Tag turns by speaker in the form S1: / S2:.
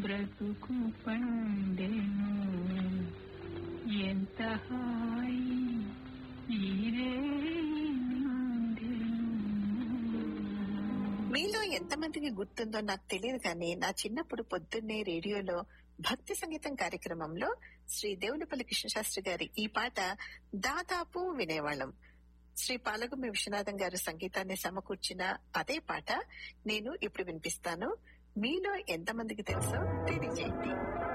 S1: బ్రతుకు పండెను ఎంత హాయి ఈరే
S2: మీలో ఎంతమందికి గుర్తుందో నాకు తెలియదు కానీ నా చిన్నప్పుడు పొద్దున్నే రేడియోలో భక్తి సంగీతం కార్యక్రమంలో శ్రీ దేవులపల్లి కృష్ణశాస్త్రి గారి ఈ పాట దాదాపు వినేవాళ్ళం శ్రీ పాలగుమ్మి విశ్వనాథం గారు సంగీతాన్ని సమకూర్చిన అదే పాట నేను ఇప్పుడు వినిపిస్తాను మీలో ఎంతమందికి తెలుసో తెలియజేయండి